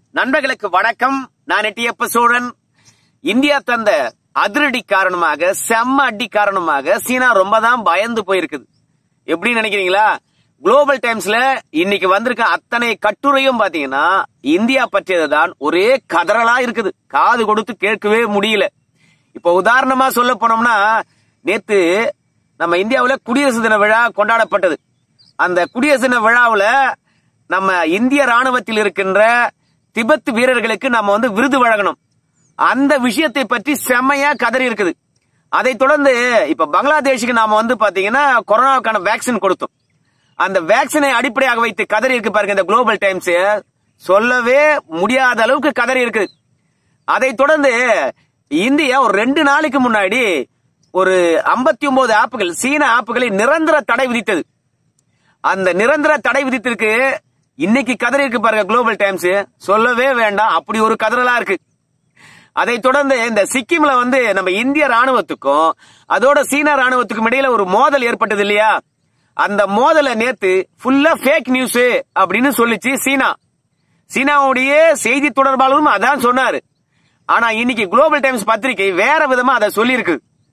நண்பர்களுக்கு வணக்கம் நான் எட்டியப்ப சோழன் இந்தியா தந்த அதிரடி காரணமாக செம்ம அடி காரணமாக சீனா ரொம்ப தான் பயந்து போயிருக்குது எப்படி நினைக்கிறீங்களா குளோபல் டைம்ஸ்ல இன்னைக்கு வந்திருக்க அத்தனை கட்டுரையும் பாத்தீங்கன்னா இந்தியா பற்றியதுதான் ஒரே கதறலா இருக்குது காது கொடுத்து கேட்கவே முடியல இப்ப உதாரணமா சொல்ல போனோம்னா நேத்து நம்ம இந்தியாவுல குடியரசு தின விழா கொண்டாடப்பட்டது அந்த குடியரசு தின விழாவுல நம்ம இந்திய ராணுவத்தில் இருக்கின்ற திபெத் வீரர்களுக்கு நம்ம வந்து விருது வழங்கணும் அந்த விஷயத்தை பற்றி செம்மையா கதறி இருக்குது அதை தொடர்ந்து இப்ப பங்களாதேஷுக்கு நாம வந்து பாத்தீங்கன்னா கொரோனாவுக்கான வேக்சின் கொடுத்தோம் அந்த வேக்சினை அடிப்படையாக வைத்து கதறி இருக்கு பாருங்க இந்த குளோபல் டைம்ஸ் சொல்லவே முடியாத அளவுக்கு கதறி இருக்கு அதை தொடர்ந்து இந்தியா ஒரு ரெண்டு நாளைக்கு முன்னாடி ஒரு 59 ஒன்பது ஆப்புகள் சீன ஆப்புகளை நிரந்தர தடை விதித்தது அந்த நிரந்தர தடை விதித்திருக்கு இன்னைக்கு கதறி இருக்கு பாருங்க குளோபல் டைம்ஸ் சொல்லவே வேண்டாம் அப்படி ஒரு கதறலா இருக்கு அதை தொடர்ந்து இந்த சிக்கிம்ல வந்து நம்ம இந்திய ராணுவத்துக்கும் அதோட சீன ராணுவத்துக்கும் இடையில ஒரு மோதல் ஏற்பட்டது இல்லையா அந்த மோதலை நேத்து ஃபுல்லா ஃபேக் நியூஸ் அப்படின்னு சொல்லிச்சு சீனா சீனாவுடைய செய்தி தொடர்பாளரும் அதான் சொன்னாரு ஆனா இன்னைக்கு குளோபல் டைம்ஸ் பத்திரிகை வேற விதமா அதை சொல்லியிருக்கு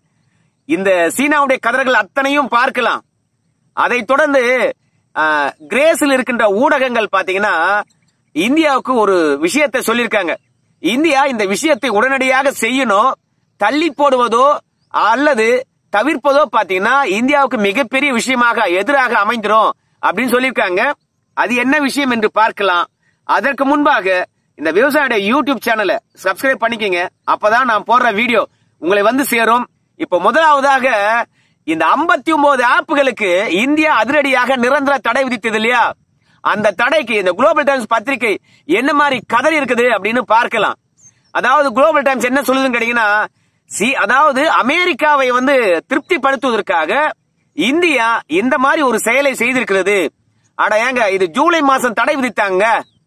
இந்த சீனாவுடைய கதர்கள் அத்தனையும் பார்க்கலாம் அதை தொடர்ந்து ஆஹ், கிரேஸில் இருக்கின்ற ஊடகங்கள் பாத்தீங்கன்னா இந்தியாவுக்கு ஒரு விஷயத்தை சொல்லியிருக்காங்க இந்தியா இந்த விஷயத்தை உடனடியாக செய்யணும் தள்ளி போடுவதோ அல்லது தவிர்ப்பதோ பாத்தீங்கன்னா இந்தியாவுக்கு மிகப்பெரிய விஷயமாக எதிராக அமைந்துரும் அப்படின்னு சொல்லியிருக்காங்க அது என்ன விஷயம் என்று பார்க்கலாம் அதற்கு முன்பாக இந்த விவசாய யூடியூப் சேனலை சப்ஸ்கிரைப் பண்ணிக்கங்க அப்பதான் நான் போடுற வீடியோ உங்களை வந்து சேரும் இப்ப முதலாவதாக இந்த 59 ஒன்பது ஆப்புகளுக்கு இந்தியா அதிரடியாக நிரந்தர தடை விதித்தது இல்லையா அந்த தடைக்கு இந்த குளோபல் டைம்ஸ் பத்திரிகை என்ன மாதிரி கதறி இருக்குது அப்படின்னு பார்க்கலாம் அதாவது குளோபல் டைம்ஸ் என்ன சொல்லுதுன்னு கேட்டீங்கன்னா சி அதாவது அமெரிக்காவை வந்து திருப்திப்படுத்துவதற்காக இந்தியா இந்த மாதிரி ஒரு செயலை செய்திருக்கிறது அட ஏங்க இது ஜூலை மாசம் தடை விதித்தாங்க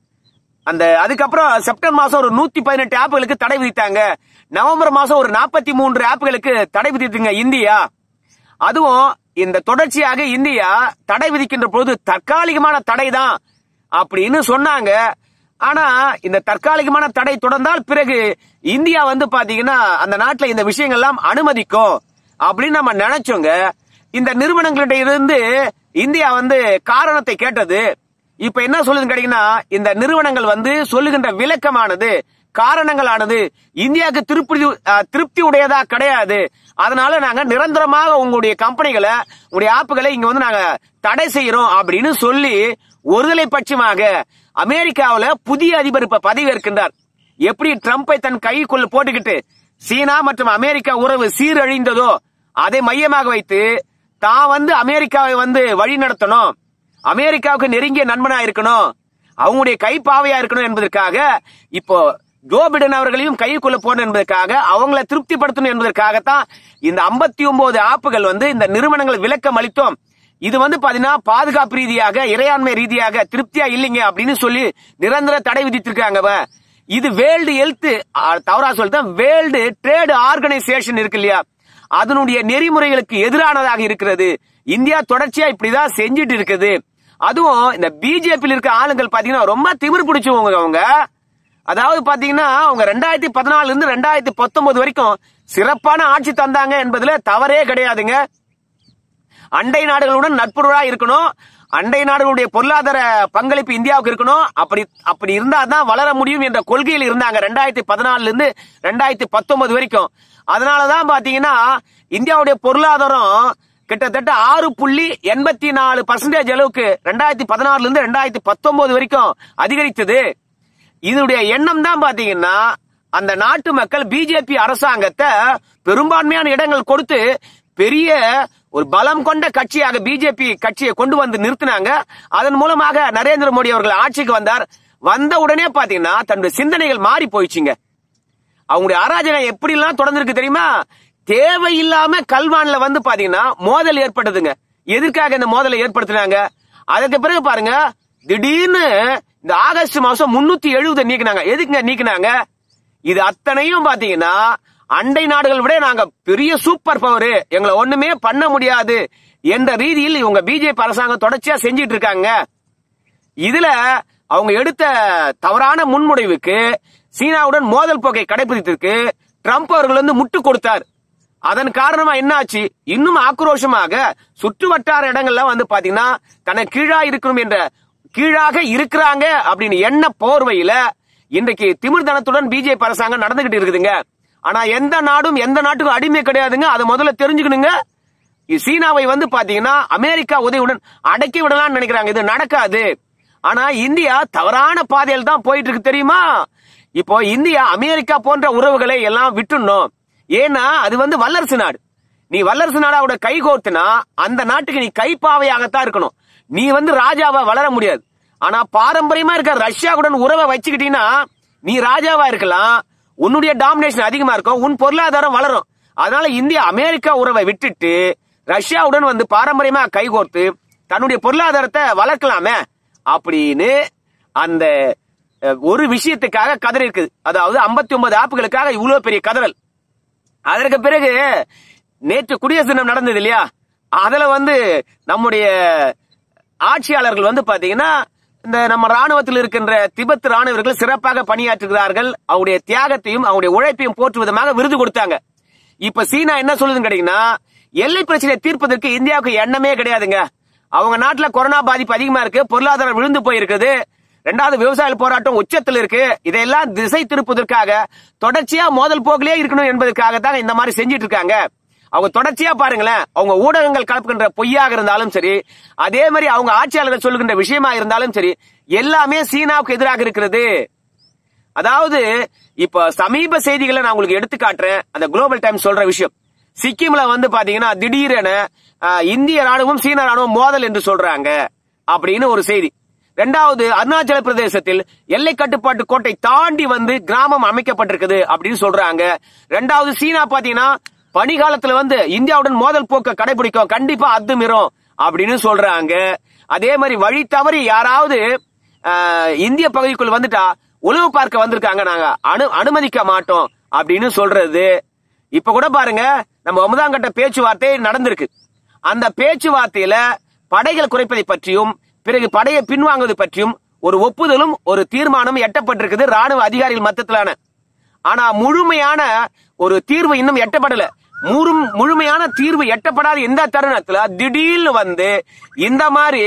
அந்த அதுக்கப்புறம் செப்டம்பர் மாசம் ஒரு நூத்தி பதினெட்டு ஆப்புகளுக்கு தடை விதித்தாங்க நவம்பர் மாசம் ஒரு நாற்பத்தி மூன்று ஆப்புகளுக்கு தடை விதித்துங்க இந்தியா அதுவும் இந்த தொடர்ச்சியாக இந்தியா தடை விதிக்கின்ற பொழுது தற்காலிகமான தடை தான் அப்படின்னு சொன்னாங்க ஆனா இந்த தற்காலிகமான தடை தொடர்ந்தால் பிறகு இந்தியா வந்து பாத்தீங்கன்னா அந்த நாட்டுல இந்த விஷயங்கள்லாம் அனுமதிக்கும் அப்படின்னு நம்ம நினைச்சோங்க இந்த நிறுவனங்களிட இருந்து இந்தியா வந்து காரணத்தை கேட்டது இப்ப என்ன சொல்லுதுன்னு கேட்டீங்கன்னா இந்த நிறுவனங்கள் வந்து சொல்லுகின்ற விளக்கமானது காரணங்களானது இந்தியாவுக்கு திருப்தி அஹ், திருப்தி உடையதா கிடையாது அதனால நாங்க நிரந்தரமாக உங்களுடைய கம்பெனிகளை உங்களுடைய ஆப்புகளை இங்க வந்து நாங்க தடை செய்யறோம் அப்படின்னு சொல்லி ஒருதலை பட்சமாக அமெரிக்காவுல புதிய அதிபர் இப்ப பதவியேற்கின்றார் எப்படி ட்ரம்பை தன் கைக்குள்ள போட்டுக்கிட்டு சீனா மற்றும் அமெரிக்கா உறவு சீரழிந்ததோ அதை மையமாக வைத்து தான் வந்து அமெரிக்காவை வந்து வழி நடத்தணும் அமெரிக்காவுக்கு நெருங்கிய நண்பனா இருக்கணும் அவங்களுடைய கைப்பாவையா இருக்கணும் என்பதற்காக இப்போ ஜோ பிடன் அவர்களையும் கைக்குள்ள போடணும் என்பதற்காக அவங்கள திருப்திப்படுத்தணும் என்பதற்காகத்தான் இந்த 59 ஒன்பது ஆப்புகள் வந்து இந்த நிறுவனங்கள் விளக்கம் அளித்தோம் இது வந்து பாத்தீங்கன்னா பாதுகாப்பு ரீதியாக இறையாண்மை ரீதியாக திருப்தியா இல்லைங்க அப்படின்னு சொல்லி நிரந்தர தடை விதித்திருக்காங்க அவ. இது வேர்ல்டு ஹெல்த் தவறா சொல்லிட்டு வேர்ல்டு ட்ரேட் ஆர்கனைசேஷன் இருக்கு இல்லையா அதனுடைய நெறிமுறைகளுக்கு எதிரானதாக இருக்கிறது இந்தியா தொடர்ச்சியா இப்படிதான் செஞ்சுட்டு இருக்குது அதுவும் இந்த பிஜேபியில் இருக்க ஆளுங்கள் பாத்தீங்கன்னா ரொம்ப திமிர் பிடிச்சவங்க அவங்க அதாவது பாத்தீங்கன்னா அவங்க ரெண்டாயிரத்தி பதினாலுல இருந்து ரெண்டாயிரத்தி பத்தொன்பது வரைக்கும் சிறப்பான ஆட்சி தந்தாங்க என்பதுல தவறே கிடையாதுங்க அண்டை நாடுகளுடன் நட்புறவா இருக்கணும் அண்டை நாடுகளுடைய பொருளாதார பங்களிப்பு இந்தியாவுக்கு இருக்கணும் அப்படி அப்படி இருந்தா தான் வளர முடியும் என்ற கொள்கையில் இருந்தாங்க ரெண்டாயிரத்தி பதினாலுல இருந்து ரெண்டாயிரத்தி பத்தொன்பது வரைக்கும் அதனாலதான் பாத்தீங்கன்னா இந்தியாவுடைய பொருளாதாரம் கிட்டத்தட்ட ஆறு புள்ளி எண்பத்தி நாலு பர்சன்டேஜ் அளவுக்கு ரெண்டாயிரத்தி பதினாறுல இருந்து ரெண்டாயிரத்தி பத்தொன்பது வரைக்கும் அதிகரித்தது இதனுடைய எண்ணம் தான் பாத்தீங்கன்னா அந்த நாட்டு மக்கள் பிஜேபி அரசாங்கத்தை பெரும்பான்மையான இடங்கள் கொடுத்து பெரிய ஒரு பலம் கொண்ட கட்சியாக பிஜேபி கட்சியை கொண்டு வந்து நிறுத்தினாங்க அதன் மூலமாக நரேந்திர மோடி அவர்கள் ஆட்சிக்கு வந்தார் வந்த உடனே பாத்தீங்கன்னா தன்னுடைய சிந்தனைகள் மாறி போயிடுச்சுங்க அவங்களுடைய அராஜகம் எப்படி எல்லாம் தொடர்ந்துருக்கு தெரியுமா தேவையில்லாம கல்வான்ல வந்து பாத்தீங்கன்னா மோதல் ஏற்பட்டதுங்க எதற்காக இந்த மோதலை ஏற்படுத்தினாங்க அதுக்கு பிறகு பாருங்க திடீர்னு இந்த ஆகஸ்ட் மாசம் முன்னூத்தி எழுபது நீக்கினாங்க எதுக்குங்க நீக்கினாங்க இது அத்தனையும் பாத்தீங்கன்னா அண்டை நாடுகள் விட நாங்க பெரிய சூப்பர் பவர் எங்களை ஒண்ணுமே பண்ண முடியாது என்ற ரீதியில் இவங்க பிஜேபி அரசாங்கம் தொடர்ச்சியா செஞ்சிட்டு இருக்காங்க இதுல அவங்க எடுத்த தவறான முன்முடிவுக்கு சீனாவுடன் மோதல் போக்கை கடைபிடித்ததற்கு ட்ரம்ப் அவர்கள் வந்து முட்டு கொடுத்தார் அதன் காரணமா என்ன ஆச்சு இன்னும் ஆக்ரோஷமாக சுற்று வட்டார இடங்கள்ல வந்து பாத்தீங்கன்னா தனக்கு கீழா இருக்கணும் என்ற கீழாக இருக்கிறாங்க அப்படின்னு எண்ண போர்வையில இன்றைக்கு திமிர்தனத்துடன் பிஜேபி அரசாங்கம் நடந்துகிட்டு இருக்குதுங்க ஆனா எந்த நாடும் எந்த நாட்டுக்கும் அடிமை கிடையாதுங்க அதை முதல்ல தெரிஞ்சுக்கணுங்க சீனாவை வந்து பாத்தீங்கன்னா அமெரிக்கா உதவியுடன் அடக்கி விடலாம்னு நினைக்கிறாங்க இது நடக்காது ஆனா இந்தியா தவறான பாதையில் தான் போயிட்டு இருக்கு தெரியுமா இப்போ இந்தியா அமெரிக்கா போன்ற உறவுகளை எல்லாம் விட்டுணும் ஏன்னா அது வந்து வல்லரசு நாடு நீ வல்லரசு நாடாவோட கை கோர்த்துனா அந்த நாட்டுக்கு நீ கைப்பாவையாகத்தான் இருக்கணும் நீ வந்து ராஜாவா வளர முடியாது ஆனா பாரம்பரியமா இருக்க ரஷ்யாவுடன் உறவை வச்சுக்கிட்டீங்கன்னா நீ ராஜாவா இருக்கலாம் உன்னுடைய டாமினேஷன் அதிகமா இருக்கும் உன் பொருளாதாரம் வளரும் அதனால இந்தியா அமெரிக்கா உறவை விட்டுட்டு ரஷ்யாவுடன் வந்து பாரம்பரியமா கைகோர்த்து தன்னுடைய பொருளாதாரத்தை வளர்க்கலாமே அப்படின்னு அந்த அஹ், ஒரு விஷயத்துக்காக கதறி இருக்குது அதாவது 59 ஒன்பது ஆப்புகளுக்காக இவ்வளவு பெரிய கதறல் அதற்கு பிறகு நேற்று குடியரசு தினம் நடந்தது இல்லையா அதுல வந்து நம்முடைய ஆட்சியாளர்கள் வந்து பாத்தீங்கன்னா இந்த நம்ம ராணுவத்தில் இருக்கின்ற திபெத் ராணுவர்கள் சிறப்பாக பணியாற்றுகிறார்கள் அவருடைய தியாகத்தையும் அவருடைய உழைப்பையும் போற்று விதமாக விருது கொடுத்தாங்க இப்ப சீனா என்ன சொல்லுதுன்னு கேட்டீங்கன்னா எல்லை பிரச்சனையை தீர்ப்பதற்கு இந்தியாவுக்கு எண்ணமே கிடையாதுங்க அவங்க நாட்டுல கொரோனா பாதிப்பு அதிகமா இருக்கு பொருளாதாரம் விழுந்து போயிருக்குது ரெண்டாவது விவசாய போராட்டம் உச்சத்தில் இருக்கு இதையெல்லாம் திசை திருப்பதற்காக தொடர்ச்சியா மோதல் போக்கிலே இருக்கணும் என்பதற்காக தான் இந்த மாதிரி செஞ்சிட்டு இருக்காங்க அவங்க தொடர்ச்சியா பாருங்களேன் அவங்க ஊடகங்கள் கலப்புகின்ற பொய்யாக இருந்தாலும் சரி அதே மாதிரி அவங்க ஆட்சியாளர்கள் சொல்லுகின்ற விஷயமா இருந்தாலும் சரி எல்லாமே சீனாவுக்கு எதிராக இருக்கிறது அதாவது இப்ப சமீப செய்திகளை நான் உங்களுக்கு எடுத்து காட்டுறேன் அந்த குளோபல் டைம் சொல்ற விஷயம் சிக்கிம்ல வந்து பாத்தீங்கன்னா திடீரென ஆஹ், இந்திய ராணுவம் சீன ராணுவம் மோதல் என்று சொல்றாங்க அப்படின்னு ஒரு செய்தி ரெண்டாவது அருணாச்சல பிரதேசத்தில் எல்லை கட்டுப்பாட்டு கோட்டை தாண்டி வந்து கிராமம் அமைக்கப்பட்டிருக்குது அப்படின்னு சொல்றாங்க ரெண்டாவது சீனா பாத்தீங்கன்னா பனிகாலத்துல வந்து இந்தியாவுடன் மோதல் போக்க கடைபிடிக்கும் கண்டிப்பா அத்துமீறும் அப்படின்னு சொல்றாங்க அதே மாதிரி வழி தவறி யாராவது ஆஹ், இந்திய பகுதிக்குள் வந்துட்டா உளவு பார்க்க வந்திருக்காங்க நாங்க அனு அனுமதிக்க மாட்டோம் அப்படின்னு சொல்றது இப்ப கூட பாருங்க நம்ம ஒன்பதாம் கட்ட பேச்சுவார்த்தை நடந்திருக்கு அந்த பேச்சுவார்த்தையில படைகள் குறைப்பதை பற்றியும் பிறகு படையை பின்வாங்குவது பற்றியும் ஒரு ஒப்புதலும் ஒரு தீர்மானம் எட்டப்பட்டிருக்குது ராணுவ அதிகாரிகள் மத்தத்திலான ஆனா முழுமையான ஒரு தீர்வு இன்னும் எட்டப்படல முழு முழுமையான தீர்வு எட்டப்படாத இந்த தருணத்துல திடீர்னு வந்து இந்த மாதிரி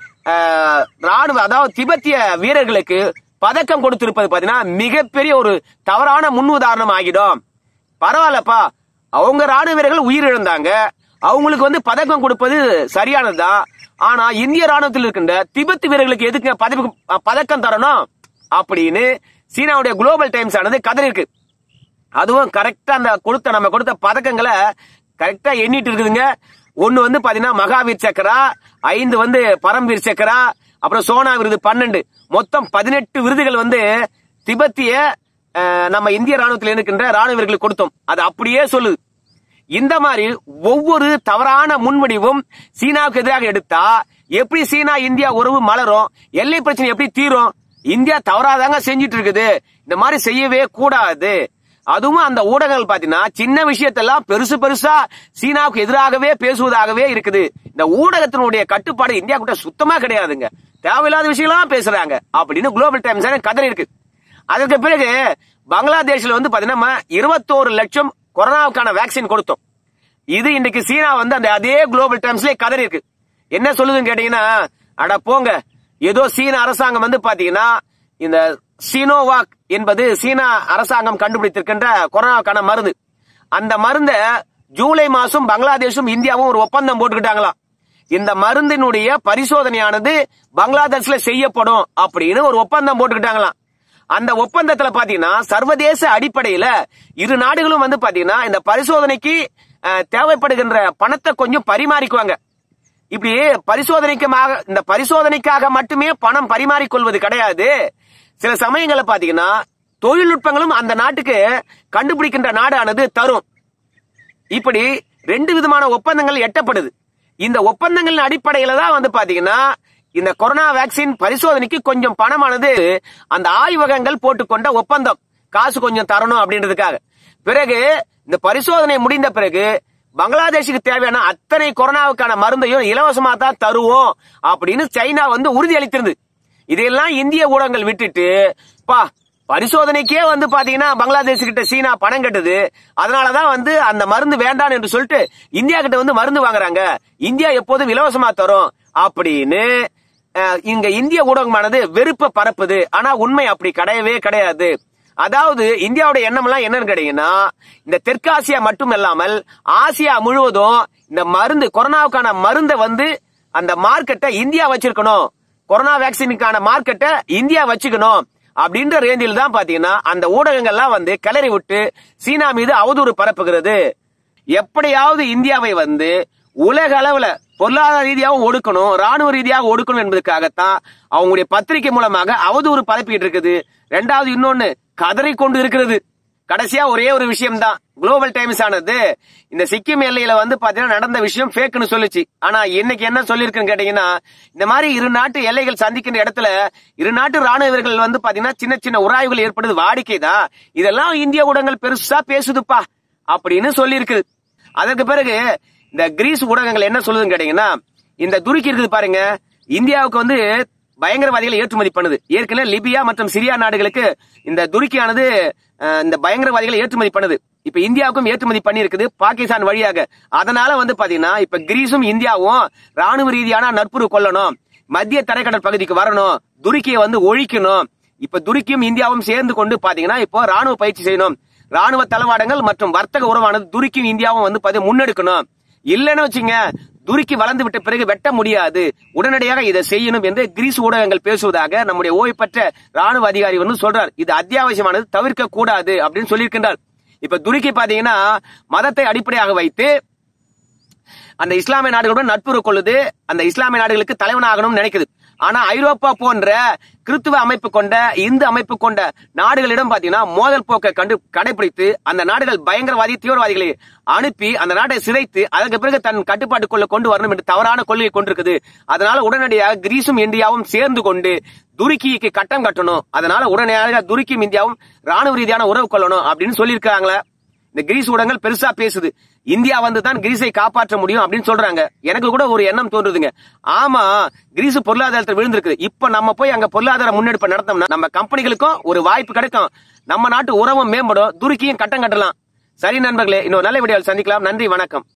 ஆஹ், ராணுவ அதாவது திபெத்திய வீரர்களுக்கு பதக்கம் கொடுத்திருப்பது பாத்தீங்கன்னா மிகப்பெரிய ஒரு தவறான முன்னுதாரணம் ஆகிடும் பரவாயில்லப்பா அவங்க ராணுவ வீரர்கள் உயிரிழந்தாங்க அவங்களுக்கு வந்து பதக்கம் கொடுப்பது சரியானதுதான் ஆனா இந்திய ராணுவத்தில் இருக்கின்ற திபெத் வீரர்களுக்கு எதுக்கு பதக்கம் பதக்கம் தரணும் அப்படின்னு சீனாவுடைய குளோபல் டைம்ஸ் ஆனது கதறி இருக்கு அதுவும் கரெக்டா அந்த கொடுத்த நம்ம கொடுத்த பதக்கங்களை கரெக்டா எண்ணிட்டு இருக்குதுங்க ஒண்ணு வந்து பாத்தீங்கன்னா மகாவீர் சக்கரா ஐந்து வந்து பரம்வீர் சக்கரா அப்புறம் சோனா விருது பன்னெண்டு மொத்தம் பதினெட்டு விருதுகள் வந்து திபெத்திய அஹ், நம்ம இந்திய ராணுவத்தில் இருக்கின்ற ராணுவ வீரர்களுக்கு கொடுத்தோம் அது அப்படியே சொல்லுது இந்த மாதிரி ஒவ்வொரு தவறான முன்முடிவும் சீனாவுக்கு எதிராக எடுத்தா எப்படி சீனா இந்தியா உறவு மலரும் எல்லை பிரச்சனை எப்படி தீரும் இந்தியா தவறாதாங்க செஞ்சிட்டு இருக்குது இந்த மாதிரி செய்யவே கூடாது அதுவும் அந்த ஊடகங்கள் பாத்தீங்கன்னா சின்ன விஷயத்தெல்லாம் பெருசு பெருசா சீனாவுக்கு எதிராகவே பேசுவதாகவே இருக்குது இந்த ஊடகத்தினுடைய கட்டுப்பாடு இந்தியா கிட்ட சுத்தமா கிடையாதுங்க தேவையில்லாத விஷயம்லாம் பேசுறாங்க அப்படின்னு குளோபல் டைம்ஸ் கதறி இருக்கு அதற்கு பிறகு பங்களாதேஷ்ல வந்து பாத்தீங்கன்னா இருபத்தோரு லட்சம் கொரோனாவுக்கான வேக்சின் கொடுத்தோம் இது இன்னைக்கு சீனா வந்து அந்த அதே குளோபல் டைம்ஸ்ல கதறி இருக்கு என்ன சொல்லுதுன்னு கேட்டீங்கன்னா அட போங்க ஏதோ சீன அரசாங்கம் வந்து பாத்தீங்கன்னா இந்த சீனோவாக் என்பது சீனா அரசாங்கம் கண்டுபிடித்திருக்கின்ற கொரோனாவுக்கான மருந்து அந்த மருந்த ஜூலை மாசம் பங்களாதேஷும் இந்தியாவும் ஒரு ஒப்பந்தம் போட்டுக்கிட்டாங்களாம் இந்த மருந்தினுடைய பரிசோதனையானது பங்களாதேஷ்ல செய்யப்படும் அப்படின்னு ஒரு ஒப்பந்தம் போட்டுக்கிட்டாங்களாம் அந்த ஒப்பந்தத்துல பாத்தீங்கன்னா சர்வதேச அடிப்படையில இரு நாடுகளும் வந்து பாத்தீங்கன்னா இந்த பரிசோதனைக்கு அஹ், தேவைப்படுகின்ற பணத்தை கொஞ்சம் பரிமாறிக்குவாங்க இப்படி பரிசோதனைக்காக இந்த பரிசோதனைக்காக மட்டுமே பணம் பரிமாறிக்கொள்வது கிடையாது சில சமயங்கள்ல பாத்தீங்கன்னா தொழில்நுட்பங்களும் அந்த நாட்டுக்கு கண்டுபிடிக்கின்ற நாடானது தரும் இப்படி ரெண்டு விதமான ஒப்பந்தங்கள் எட்டப்படுது இந்த ஒப்பந்தங்களின் அடிப்படையில தான் வந்து பாத்தீங்கன்னா இந்த கொரோனா வேக்சின் பரிசோதனைக்கு கொஞ்சம் பணமானது அந்த ஆய்வகங்கள் போட்டுக்கொண்ட ஒப்பந்தம் காசு கொஞ்சம் தரணும் அப்படின்றதுக்காக பிறகு இந்த பரிசோதனை முடிந்த பிறகு பங்களாதேஷுக்கு தேவையான அத்தனை கொரோனாவுக்கான மருந்தையும் இலவசமா தான் தருவோம் அப்படின்னு சைனா வந்து உறுதி அளித்திருந்தது இதையெல்லாம் இந்திய ஊடகங்கள் விட்டுட்டு பா பரிசோதனைக்கே வந்து பாத்தீங்கன்னா பங்களாதேஷ் கிட்ட சீனா பணம் கட்டுது அதனாலதான் வந்து அந்த மருந்து வேண்டாம் என்று சொல்லிட்டு இந்தியா கிட்ட வந்து மருந்து வாங்குறாங்க இந்தியா எப்போதும் இலவசமா தரும் அப்படின்னு அஹ், இங்க இந்திய ஊடகமானது வெறுப்பை பரப்புது ஆனா உண்மை அப்படி கிடையவே கிடையாது அதாவது இந்தியாவோட எண்ணம் எல்லாம் என்னன்னு கேட்டீங்கன்னா இந்த தெற்காசியா மட்டும் இல்லாமல் ஆசியா முழுவதும் இந்த மருந்து கொரோனாவுக்கான மருந்தை வந்து அந்த மார்க்கெட்டை இந்தியா வச்சிருக்கணும் கொரோனா வேக்சினுக்கான மார்க்கெட்டை இந்தியா வச்சுக்கணும் அப்படின்ற ரேஞ்சில் தான் பாத்தீங்கன்னா அந்த ஊடகங்கள்லாம் வந்து கிளறி விட்டு சீனா மீது அவதூறு பரப்புகிறது எப்படியாவது இந்தியாவை வந்து உலக அளவுல பொருளாதார ரீதியாகவும் ஒடுக்கணும் ராணுவ ரீதியாக ஒடுக்கணும் என்பதற்காகத்தான் அவங்களுடைய பத்திரிகை மூலமாக அவதூறு பரப்பிட்டு இருக்குது ரெண்டாவது இன்னொன்னு கதறி கொண்டு இருக்கிறது கடைசியா ஒரே ஒரு விஷயம் தான் குளோபல் டைம்ஸ் ஆனது இந்த சிக்கிம் எல்லையில வந்து பாத்தீங்கன்னா நடந்த விஷயம் ஃபேக்னு சொல்லுச்சு ஆனா இன்னைக்கு என்ன சொல்லிருக்குன்னு கேட்டீங்கன்னா இந்த மாதிரி இரு நாட்டு எல்லைகள் சந்திக்கின்ற இடத்துல இரு நாட்டு ராணுவ வீரர்கள் வந்து பாத்தீங்கன்னா சின்ன சின்ன உராய்வுகள் ஏற்படுது வாடிக்கை தான் இதெல்லாம் இந்திய ஊடகங்கள் பெருசா பேசுதுப்பா அப்படின்னு சொல்லியிருக்குது அதற்கு பிறகு இந்த கிரீஸ் ஊடகங்கள் என்ன சொல்லுதுன்னு கேட்டீங்கன்னா இந்த துருக்கி இருக்குது பாருங்க இந்தியாவுக்கு வந்து பயங்கரவாதிகளை ஏற்றுமதி பண்ணுது ஏற்கனவே லிபியா மற்றும் சிரியா நாடுகளுக்கு இந்த துருக்கியானது அஹ், இந்த பயங்கரவாதிகளை ஏற்றுமதி பண்ணுது இப்ப இந்தியாவுக்கும் ஏற்றுமதி பண்ணியிருக்குது பாகிஸ்தான் வழியாக அதனால வந்து பாத்தீங்கன்னா இப்ப கிரீஸும் இந்தியாவும் ராணுவ ரீதியான நட்புறவு கொள்ளணும் மத்திய தரைக்கடல் பகுதிக்கு வரணும் துருக்கியை வந்து ஒழிக்கணும் இப்ப துருக்கியும் இந்தியாவும் சேர்ந்து கொண்டு பாத்தீங்கன்னா இப்போ ராணுவ பயிற்சி செய்யணும் ராணுவ தளவாடங்கள் மற்றும் வர்த்தக உறவானது துருக்கியும் இந்தியாவும் வந்து பாத்தீங்கன்னா முன்னெடுக்கணும் இல்லைன்னு வச்சுங்க துருக்கி வளர்ந்து விட்ட பிறகு வெட்ட முடியாது உடனடியாக இதை செய்யணும் என்று கிரீஸ் ஊடகங்கள் பேசுவதாக நம்முடைய ஓய்வு பெற்ற ராணுவ அதிகாரி வந்து சொல்றார் இது அத்தியாவசியமானது தவிர்க்க கூடாது அப்படின்னு சொல்லியிருக்கின்றார் இப்ப துருக்கி பாத்தீங்கன்னா மதத்தை அடிப்படையாக வைத்து அந்த இஸ்லாமிய நாடுகளுடன் நட்புறவு கொள்ளுது அந்த இஸ்லாமிய நாடுகளுக்கு தலைவனாகணும்னு நினைக்குது ஆனா ஐரோப்பா போன்ற கிறித்துவ அமைப்பு கொண்ட இந்து அமைப்பு கொண்ட நாடுகளிடம் பாத்தீங்கன்னா மோதல் போக்கை கண்டு கடைபிடித்து அந்த நாடுகள் பயங்கரவாதி தீவிரவாதிகளை அனுப்பி அந்த நாட்டை சிதைத்து அதற்கு பிறகு தன் கட்டுப்பாட்டுக்குள்ள கொண்டு வரணும் என்று தவறான கொள்கையை கொண்டிருக்குது அதனால உடனடியாக கிரீஸும் இந்தியாவும் சேர்ந்து கொண்டு துருக்கிக்கு கட்டம் கட்டணும் அதனால உடனடியாக துருக்கியும் இந்தியாவும் ராணுவ ரீதியான உறவு கொள்ளணும் அப்படின்னு சொல்லியிருக்காங்களே இந்த கிரீஸ் ஊடகங்கள் பெருசா பேசுது இந்தியா வந்து தான் கிரீஸை காப்பாற்ற முடியும் அப்படின்னு சொல்றாங்க எனக்கு கூட ஒரு எண்ணம் தோன்றுதுங்க ஆமா கிரீஸ் பொருளாதாரத்தில் விழுந்திருக்கு இப்ப நம்ம போய் அங்க பொருளாதார முன்னெடுப்பு நடத்தோம்னா நம்ம கம்பெனிகளுக்கும் ஒரு வாய்ப்பு கிடைக்கும் நம்ம நாட்டு உறவும் மேம்படும் துருக்கியும் கட்டம் கட்டலாம் சரி நண்பர்களே இன்னொரு நல்ல வீடியோவில் சந்திக்கலாம் நன்றி வணக்கம்